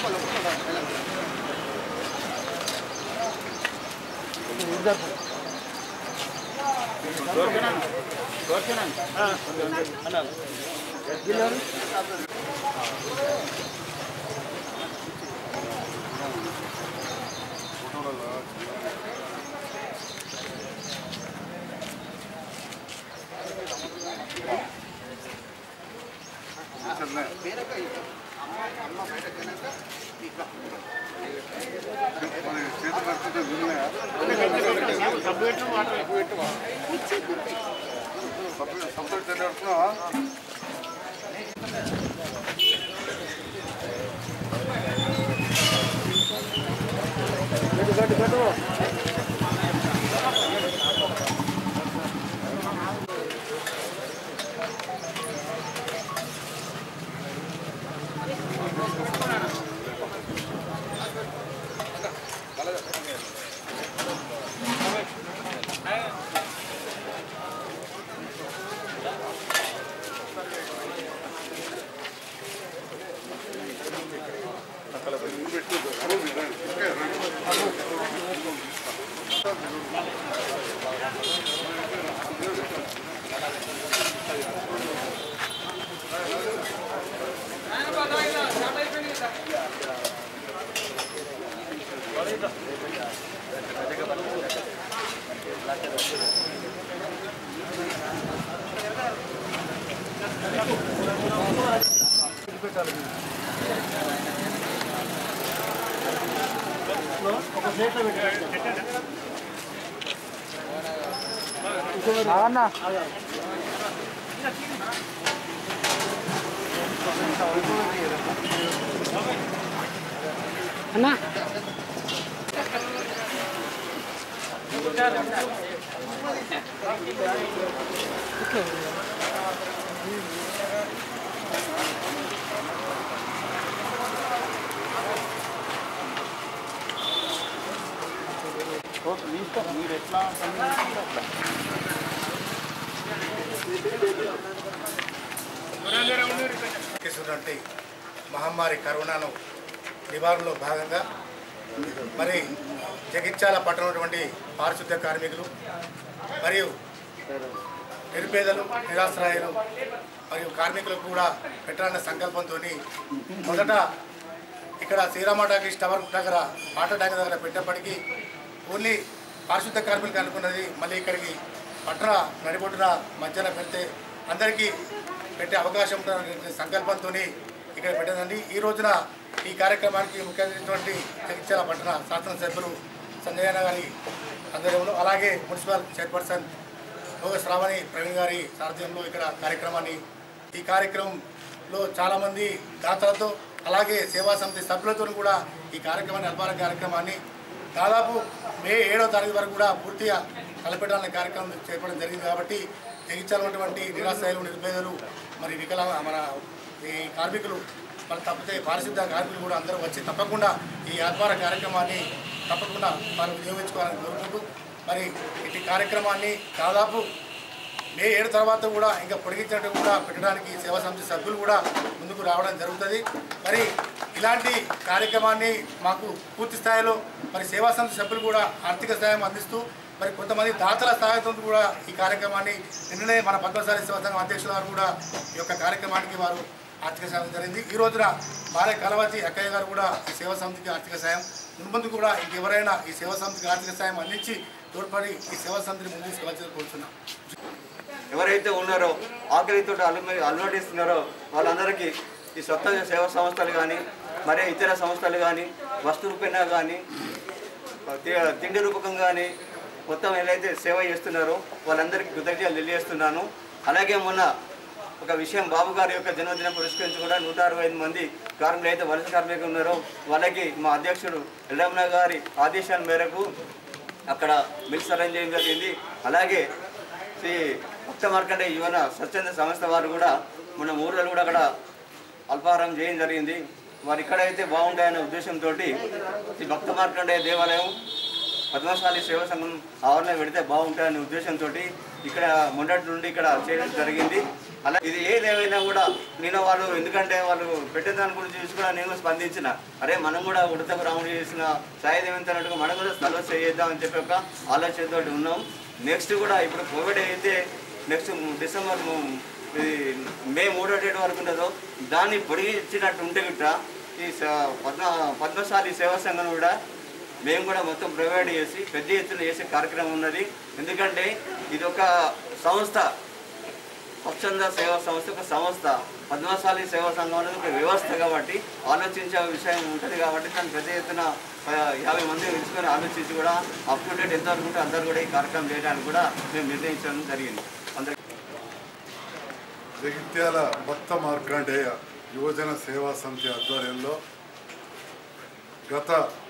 చేస్తున్నటువంటి మహమ్మారి కరోనాను నివారణలో భాగంగా మరి జగిత్యాల పట్టణటువంటి పారిశుద్ధ్య కార్మికులు మరియు నిరుపేదలు నిరాశ్రయాలు మరియు కార్మికులకు కూడా పెట్టాలన్న సంకల్పంతో మొదట ఇక్కడ శ్రీరామ టాకీస్ టవర్ దగ్గర ఆటో ట్యాంక్ దగ్గర పెట్టినప్పటికీ ఓన్లీ పారిశుద్ధ కార్మికులకు అనుకున్నది మళ్ళీ ఇక్కడికి పట్టణ నడిబొడ్డున మధ్యాహ్న పెడితే అందరికీ పెట్టే అవకాశం ఉంటుందనే సంకల్పంతో ఇక్కడ పెట్టిందండి ఈ రోజున ఈ కార్యక్రమానికి ముఖ్యమైనటువంటి జగిత్యాల పట్టణ శాసనసభ్యులు సంజయన గారి ఆధ్వర్యంలో అలాగే మున్సిపల్ చైర్పర్సన్ భోగ శ్రావణి ప్రవీణ్ గారి సారథ్యంలో ఇక్కడ కార్యక్రమాన్ని ఈ కార్యక్రమంలో చాలామంది దాతలతో అలాగే సేవా సమితి సభ్యులతో కూడా ఈ కార్యక్రమాన్ని అల్పాల కార్యక్రమాన్ని దాదాపు మే ఏడో తారీఖు వరకు కూడా పూర్తిగా తలపెట్టాలనే కార్యక్రమం చేపట్టడం జరిగింది కాబట్టి జగించాలన్నటువంటి నిరాశ్రయాలు నిరుపేదలు మరి వికలాంగ మన ఈ కార్మికులు మరి తప్పితే పారిశుద్ధ కార్మికులు కూడా అందరూ వచ్చి తప్పకుండా ఈ వ్యాపార కార్యక్రమాన్ని తప్పకుండా వారు వినియోగించుకోవాలని కోరుకుంటూ మరి ఇటు కార్యక్రమాన్ని దాదాపు మే ఏడు తర్వాత కూడా ఇంకా పొడిగించినట్టు కూడా పెట్టడానికి సేవా సమితి సభ్యులు కూడా ముందుకు రావడం జరుగుతుంది మరి ఇలాంటి కార్యక్రమాన్ని మాకు పూర్తి స్థాయిలో మరి సేవా సమితి సభ్యులు కూడా ఆర్థిక సహాయం అందిస్తూ మరి కొంతమంది దాతల సహాయంతో కూడా ఈ కార్యక్రమాన్ని నిన్ననే మన పద్మశాలి సేవా సంఘం అధ్యక్షుల వారు కూడా ఈ యొక్క కార్యక్రమానికి వారు ఆర్థిక సాయం జరిగింది ఈ రోజున భార్య కలవతి అక్కయ్య గారు కూడా ఈ సేవా సమితికి ఆర్థిక సాయం ముందు కూడా ఇంకెవరైనా ఈ సేవా సమితికి ఆర్థిక సాయం అందించి తోడ్పడి ఈ సేవా సమితిని ముందుకు తీసుకువచ్చి కోరుతున్నాం ఎవరైతే ఉన్నారో ఆకలితో అలమ అలవాటిస్తున్నారో వాళ్ళందరికీ ఈ స్వచ్ఛ సేవా సంస్థలు కానీ మరియు ఇతర సంస్థలు కానీ వస్తు రూపేణా కానీ తి- తిండి రూపకం కానీ మొత్తం ఏదైతే సేవ చేస్తున్నారో వాళ్ళందరికీ కృతజ్ఞతలు తెలియజేస్తున్నాను అలాగే మొన్న ఒక విషయం బాబు గారి యొక్క జన్మదినం పురస్కరించి కూడా నూట అరవై ఐదు మంది కార్మికులు అయితే వలస కార్మికులు ఉన్నారో వాళ్ళకి మా అధ్యక్షుడు ఎల్లమ్మ గారి ఆదేశాల మేరకు అక్కడ మిల్స్ అరేంజ్ చేయడం జరిగింది అలాగే శ్రీ భక్త మార్కండే యువన స్వచ్ఛంద సంస్థ వారు కూడా మన ఊర్లో కూడా అక్కడ అల్పాహారం చేయడం జరిగింది వారు ఇక్కడైతే బాగుంటాయనే ఉద్దేశంతో శ్రీ భక్త మార్కండే దేవాలయం పద్మశాలి సేవా సంఘం ఆవరణ పెడితే బాగుంటుందనే ఉద్దేశంతో ఇక్కడ మొన్నటి నుండి ఇక్కడ చేయడం జరిగింది అలా ఇది ఏదేమైనా కూడా నేను వాళ్ళు ఎందుకంటే వాళ్ళు పెట్టిన దాని గురించి చూసి కూడా నేను స్పందించిన అరే మనం కూడా ఉడతకు రాముడు చేసిన సాయదేవంతన్నట్టుగా మనం కూడా స్థలం చేద్దామని చెప్పి ఒక ఆలోచనతో ఉన్నాం నెక్స్ట్ కూడా ఇప్పుడు కోవిడ్ అయితే నెక్స్ట్ డిసెంబర్ ము- ఇది మే మూడో డేట్ వరకు ఉంటుందో దాన్ని పొడిగించినట్టు ఉంటే గిట్ట ఈ స- పద్మ పద్మశాలి సేవా సంఘం కూడా మేము కూడా మొత్తం ప్రొవైడ్ చేసి పెద్ద ఎత్తున చేసే కార్యక్రమం ఉన్నది ఎందుకంటే ఇది ఒక సంస్థ స్వచ్ఛంద సేవా సంస్థ ఒక సంస్థ పద్మశాలి సేవా సంఘం అనేది ఒక వ్యవస్థ కాబట్టి ఆలోచించే విషయం ఉంటుంది కాబట్టి దాన్ని పెద్ద ఎత్తున ఆ, యాభై మంది ఎంచుకొని ఆలోచించి కూడా అప్ టు డేట్ ఎంతవరకు ఉంటే అందరూ కూడా ఈ కార్యక్రమం చేయడానికి కూడా మేము నిర్ణయించడం జరిగింది అందరికీ జగిత్యాల భక్త మార్కండేయ యువజన సేవా సమితి ఆధ్వర్యంలో గత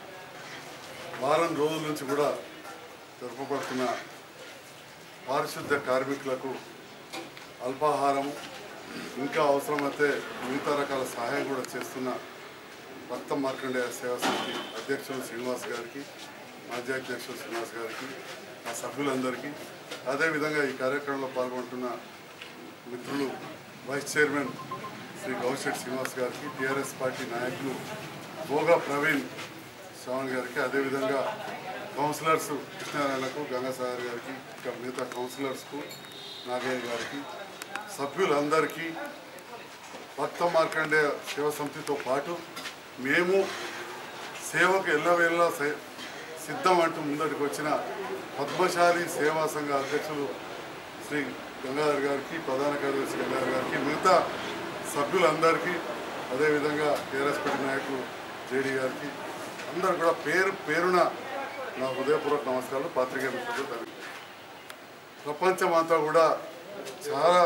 వారం రోజుల నుంచి కూడా జరుపబడుతున్న పారిశుద్ధ కార్మికులకు అల్పాహారం ఇంకా అవసరమైతే మిగతా రకాల సహాయం కూడా చేస్తున్న భక్త మార్కండేయ సేవా సమితి అధ్యక్షులు శ్రీనివాస్ గారికి మాజీ అధ్యక్షులు శ్రీనివాస్ గారికి ఆ సభ్యులందరికీ అదేవిధంగా ఈ కార్యక్రమంలో పాల్గొంటున్న మిత్రులు వైస్ చైర్మన్ శ్రీ గౌశెట్ శ్రీనివాస్ గారికి టీఆర్ఎస్ పార్టీ నాయకులు భోగా ప్రవీణ్ శ్రవణ్ గారికి అదేవిధంగా కౌన్సిలర్స్ కృష్ణారాయణకు గంగాసాగర్ గారికి ఇంకా మిగతా కౌన్సిలర్స్కు నాగయ్య గారికి సభ్యులందరికీ భక్త మార్కండేయ సేవ సమితితో పాటు మేము సేవకు ఎల్లవేళలా సే- సిద్ధం అంటూ ముందటికి వచ్చిన పద్మశాలి సేవా సంఘ అధ్యక్షులు శ్రీ గంగాధర్ గారికి ప్రధాన కార్యదర్శి గంగాధర్ గారికి మిగతా సభ్యులందరికీ అదేవిధంగా టీఆర్ఎస్ పార్టీ నాయకులు జేడీ గారికి అందరు కూడా పేరు పేరున నా హృదయపూర్వక నమస్కారాలు పాత్రికేయ మిత్రులు ధన్యవాదాలు. ప్రపంచం అంతా కూడా చాలా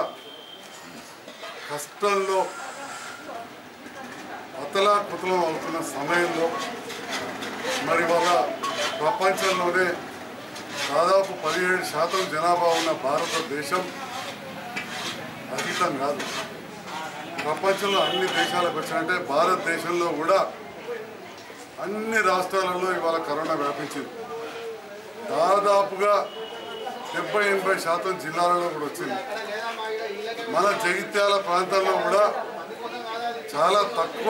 కష్టంలో అతలాకుతలం అవుతున్న సమయంలో మరి వాళ్ళ ప్రపంచంలోనే దాదాపు పదిహేడు శాతం జనాభా ఉన్న భారతదేశం అతీతం కాదు ప్రపంచంలో అన్ని దేశాలకు వచ్చినట్టే భారతదేశంలో కూడా అన్ని రాష్ట్రాలలో ఇవాళ కరోనా వ్యాపించింది దాదాపుగా డెబ్బై ఎనభై శాతం జిల్లాలలో కూడా వచ్చింది మన జగిత్యాల ప్రాంతంలో కూడా చాలా తక్కువ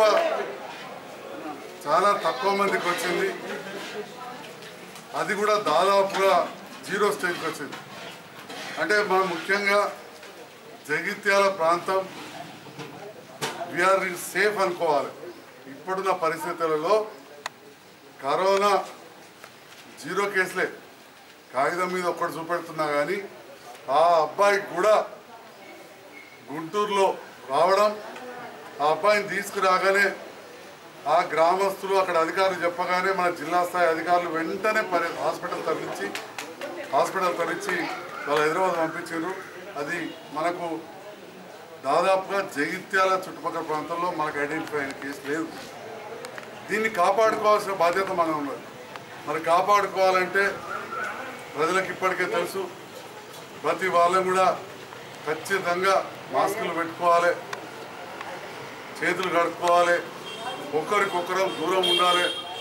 చాలా తక్కువ మందికి వచ్చింది అది కూడా దాదాపుగా జీరో స్టేజ్కి వచ్చింది అంటే మనం ముఖ్యంగా జగిత్యాల ప్రాంతం వీఆర్ సేఫ్ అనుకోవాలి ఇప్పుడున్న పరిస్థితులలో కరోనా జీరో కేసులే కాగితం మీద ఒక్కటి చూపెడుతున్నా కానీ ఆ అబ్బాయికి కూడా గుంటూరులో రావడం ఆ అబ్బాయిని తీసుకురాగానే ఆ గ్రామస్తులు అక్కడ అధికారులు చెప్పగానే మన జిల్లా స్థాయి అధికారులు వెంటనే పరి హాస్పిటల్ తరలించి హాస్పిటల్ తరలించి వాళ్ళు హైదరాబాద్ పంపించారు అది మనకు దాదాపుగా జగిత్యాల చుట్టుపక్కల ప్రాంతంలో మనకు ఐడెంటిఫై అయిన కేసు లేదు దీన్ని కాపాడుకోవాల్సిన బాధ్యత మనం ఉన్నది మరి కాపాడుకోవాలంటే ప్రజలకు ఇప్పటికే తెలుసు ప్రతి వాళ్ళం కూడా ఖచ్చితంగా మాస్కులు పెట్టుకోవాలి చేతులు కడుక్కోవాలి ఒకరికొకరం దూరం ఉండాలి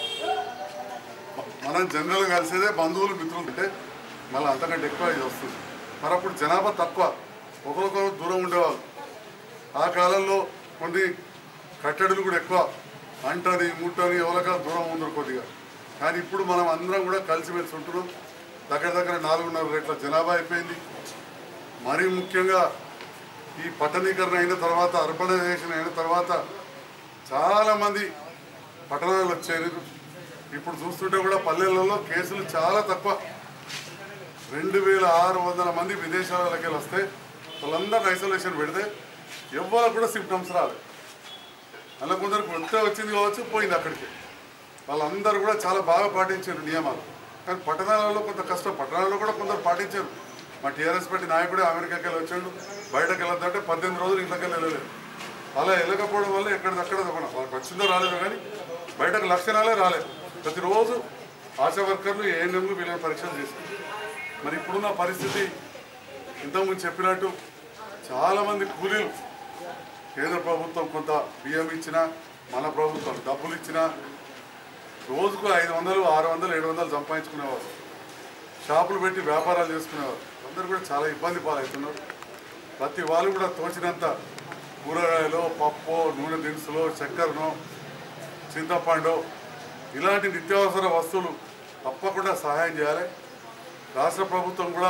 మనం జనరల్ కలిసేదే బంధువులు మిత్రులు ఉంటే మళ్ళీ అంతకంటే ఎక్కువ ఇది వస్తుంది మరి అప్పుడు జనాభా తక్కువ ఒకరికొకరు దూరం ఉండేవాళ్ళు ఆ కాలంలో కొన్ని కట్టడులు కూడా ఎక్కువ అంటని ముట్టని ఎవరికా దూరం ఉండరు కొద్దిగా కానీ ఇప్పుడు మనం అందరం కూడా కలిసిమెలిసి ఉంటున్నాం దగ్గర దగ్గర నాలుగున్నర రేట్ల జనాభా అయిపోయింది మరీ ముఖ్యంగా ఈ పట్టణీకరణ అయిన తర్వాత అర్బనైజేషన్ అయిన తర్వాత చాలామంది పట్టణాలు వచ్చారు ఇప్పుడు చూస్తుంటే కూడా పల్లెలలో కేసులు చాలా తక్కువ రెండు వేల ఆరు వందల మంది విదేశాలకి వెళ్ళి వస్తే వాళ్ళందరిని ఐసోలేషన్ పెడితే ఎవ్వరు కూడా సిమ్టమ్స్ రాలేదు అలా కొందరికి వస్తే వచ్చింది కావచ్చు పోయింది అక్కడికి వాళ్ళందరూ కూడా చాలా బాగా పాటించారు నియమాలు కానీ పట్టణాలలో కొంత కష్టం పట్టణాలలో కూడా కొందరు పాటించారు మా టీఆర్ఎస్ పార్టీ నాయకుడే అమెరికాకి వెళ్ళి వచ్చాడు బయటకు వెళ్ళొద్దంటే పద్దెనిమిది రోజులు ఇంట్లోకి వెళ్ళలేదు అలా వెళ్ళకపోవడం వల్ల ఎక్కడిదక్కడ తప్పన వాళ్ళకి వచ్చిందో రాలేదో కానీ బయటకు లక్షణాలే రాలేదు ప్రతిరోజు ఆశా వర్కర్లు ఏఎన్ఎంలు వీళ్ళని పరీక్షలు చేశారు మరి ఇప్పుడున్న పరిస్థితి ఇంతకుముందు చెప్పినట్టు చాలామంది కూలీలు కేంద్ర ప్రభుత్వం కొంత బియ్యం ఇచ్చినా మన ప్రభుత్వం డబ్బులు ఇచ్చినా రోజుకు ఐదు వందలు ఆరు వందలు ఏడు వందలు సంపాదించుకునేవారు షాపులు పెట్టి వ్యాపారాలు చేసుకునేవారు అందరూ కూడా చాలా ఇబ్బంది పాలవుతున్నారు ప్రతి వాళ్ళు కూడా తోచినంత కూరగాయలు పప్పు నూనె దినుసులు చక్కెరను చింతపండు ఇలాంటి నిత్యావసర వస్తువులు తప్పకుండా సహాయం చేయాలి రాష్ట్ర ప్రభుత్వం కూడా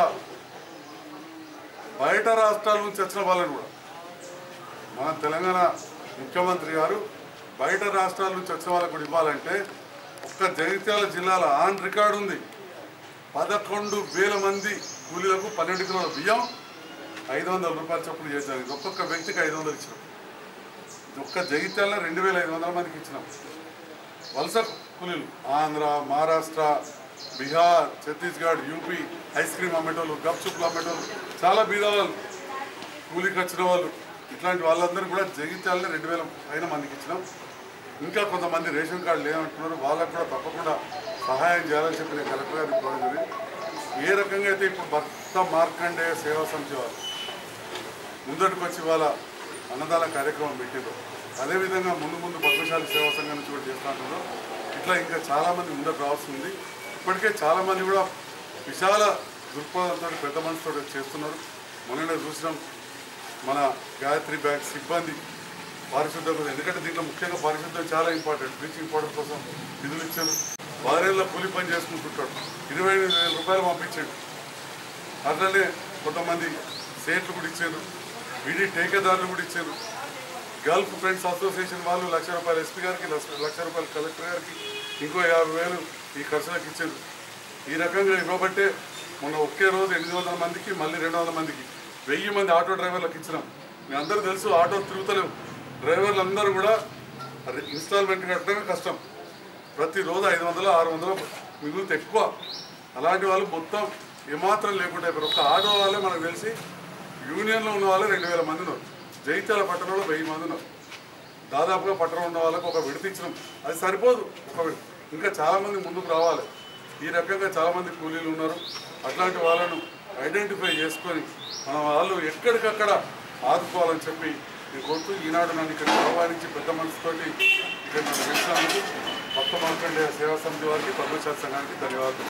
బయట రాష్ట్రాల నుంచి వచ్చిన వాళ్ళని కూడా మన తెలంగాణ ముఖ్యమంత్రి గారు బయట రాష్ట్రాల నుంచి వచ్చిన వాళ్ళకు కూడా ఇవ్వాలంటే ఒక్క జగిత్యాల జిల్లాలో ఆన్ రికార్డు ఉంది పదకొండు వేల మంది కూలీలకు పన్నెండు కిలోల బియ్యం ఐదు వందల రూపాయల చొప్పున చేశారు ఒక్కొక్క వ్యక్తికి ఐదు వందలు ఇచ్చినాం ఒక్క జగిత్యాలలో రెండు వేల ఐదు వందల మందికి ఇచ్చినాం వలస కూలీలు Andhra Maharashtra Bihar Chhattisgarh UP ice cream అమ్మేటోళ్ళు గప్చుప్లు అమ్మేటోళ్ళు చాలా బీదవాళ్ళు కూలీకి వచ్చిన వాళ్ళు ఇట్లాంటి వాళ్ళందరూ కూడా జగిత్యాలని రెండు వేల పైన మందికి ఇచ్చినాం ఇంకా కొంతమంది రేషన్ కార్డు లేదంటున్నారు వాళ్ళకు కూడా తప్పకుండా సహాయం చేయాలని చెప్పి నేను కలెక్టర్ గారికి కోరడం జరిగింది ఏ రకంగా అయితే ఇప్పుడు భక్త మార్కండేయ సేవా సమితి వారు ముందటికి వచ్చి వాళ్ళ అన్నదాన కార్యక్రమం పెట్టారు అదేవిధంగా ముందు ముందు పద్మశాలి సేవా సంఘం నుంచి కూడా చేస్తూ ఉంటారు ఇట్లా ఇంకా చాలామంది ముందరకు రావాల్సింది ఇప్పటికే చాలామంది కూడా విశాల దృక్పథంతో పెద్ద మనసుతో చేస్తున్నారు మొన్ననే చూసినాం మన గాయత్రి బ్యాంక్ సిబ్బంది పారిశుద్ధ్యం కోసం ఎందుకంటే దీంట్లో ముఖ్యంగా పారిశుద్ధ్యం చాలా ఇంపార్టెంట్ బ్లీచింగ్ పౌడర్ కోసం నిధులు ఇచ్చారు వారేళ్ళ కూలి పని చేసుకుంటుంటాడు ఇరవై ఎనిమిది వేల రూపాయలు పంపించాడు అట్లనే కొంతమంది సేట్లు కూడా ఇచ్చారు విడి టేకేదారులు కూడా ఇచ్చారు గల్ఫ్ ఫ్రెండ్స్ అసోసియేషన్ వాళ్ళు లక్ష రూపాయలు ఎస్పీ గారికి లక్ష లక్ష రూపాయలు కలెక్టర్ గారికి ఇంకో యాభై వేలు ఈ ఖర్చులకు ఇచ్చారు ఈ రకంగా ఇవ్వబట్టే మొన్న ఒకే రోజు ఎనిమిది వందల మందికి మళ్ళీ రెండు వందల మందికి వెయ్యి మంది ఆటో డ్రైవర్లకు ఇచ్చినాం మీ అందరూ తెలుసు ఆటో తిరుగుతలేవు డ్రైవర్లు అందరూ కూడా ఇన్స్టాల్మెంట్ కట్టడమే కష్టం ప్రతిరోజు ఐదు వందలు ఆరు వందలు మిగులుతే ఎక్కువ అలాంటి వాళ్ళు మొత్తం ఏమాత్రం లేకుండా అయిపోయారు ఒక్క ఆటో వాళ్ళే మనకు తెలిసి యూనియన్లో ఉన్న వాళ్ళే రెండు వేల మంది ఉన్నారు జైత్యాల పట్టణంలో వెయ్యి మంది ఉన్నారు దాదాపుగా పట్టణం ఉన్న వాళ్ళకు ఒక విడత ఇచ్చినాం అది సరిపోదు ఒక విడత. ఇంకా చాలామంది ముందుకు రావాలి ఈ రకంగా చాలామంది కూలీలు ఉన్నారు అట్లాంటి వాళ్ళను ఐడెంటిఫై చేసుకొని మన వాళ్ళు ఎక్కడికక్కడ ఆదుకోవాలని చెప్పి నేను కోరుతూ ఈనాడు నన్ను ఇక్కడ ఆహ్వానించి పెద్ద మనసుతోటి ఇక్కడ నన్ను పిలిచినందుకు భక్త మార్కండేయ సేవా సమితి వారికి పద్మశాస్త్ర సంఘానికి ధన్యవాదాలు